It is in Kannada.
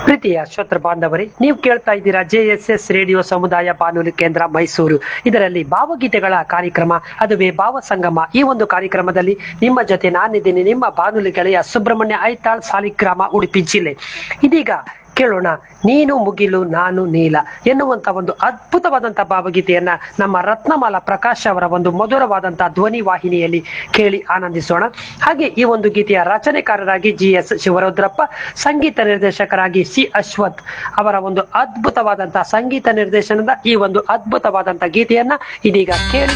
ಪ್ರೀತಿಯ ಶ್ರೋತೃ ಬಾಂಧವರೇ ನೀವು ಕೇಳ್ತಾ ಇದ್ದೀರಾ ಜೆ ಎಸ್ ಎಸ್ ರೇಡಿಯೋ ಸಮುದಾಯ ಬಾನುಲಿ ಕೇಂದ್ರ ಮೈಸೂರು ಇದರಲ್ಲಿ ಭಾವಗೀತೆಗಳ ಕಾರ್ಯಕ್ರಮ ಅದುವೇ ಭಾವ ಸಂಗಮ ಈ ಒಂದು ಕಾರ್ಯಕ್ರಮದಲ್ಲಿ ನಿಮ್ಮ ಜೊತೆ ನಾನಿದ್ದೀನಿ ನಿಮ್ಮ ಬಾನುಲಿ ಗೆಳೆಯ ಸುಬ್ರಹ್ಮಣ್ಯ ಐತಾಳ್ ಸಾಲಿಗ್ರಾಮ ಉಡುಪಿ ಜಿಲ್ಲೆ ಇದೀಗ ಕೇಳೋಣ ನೀನು ಮುಗಿಲು ನಾನು ನೀಲ ಎನ್ನುವಂತ ಒಂದು ಅದ್ಭುತವಾದಂತ ಭಾವಗೀತೆಯನ್ನ ನಮ್ಮ ರತ್ನಮಾಲ ಪ್ರಕಾಶ್ ಅವರ ಒಂದು ಮಧುರವಾದಂತ ಧ್ವನಿ ವಾಹಿನಿಯಲ್ಲಿ ಕೇಳಿ ಆನಂದಿಸೋಣ ಹಾಗೆ ಈ ಒಂದು ಗೀತೆಯ ರಚನೆಕಾರರಾಗಿ ಜಿ ಎಸ್ ಶಿವರುದ್ರಪ್ಪ ಸಂಗೀತ ನಿರ್ದೇಶಕರಾಗಿ ಸಿ ಅಶ್ವಥ್ ಅವರ ಒಂದು ಅದ್ಭುತವಾದಂತಹ ಸಂಗೀತ ನಿರ್ದೇಶನದ ಈ ಒಂದು ಅದ್ಭುತವಾದಂತ ಗೀತೆಯನ್ನ ಇದೀಗ ಕೇಳಿ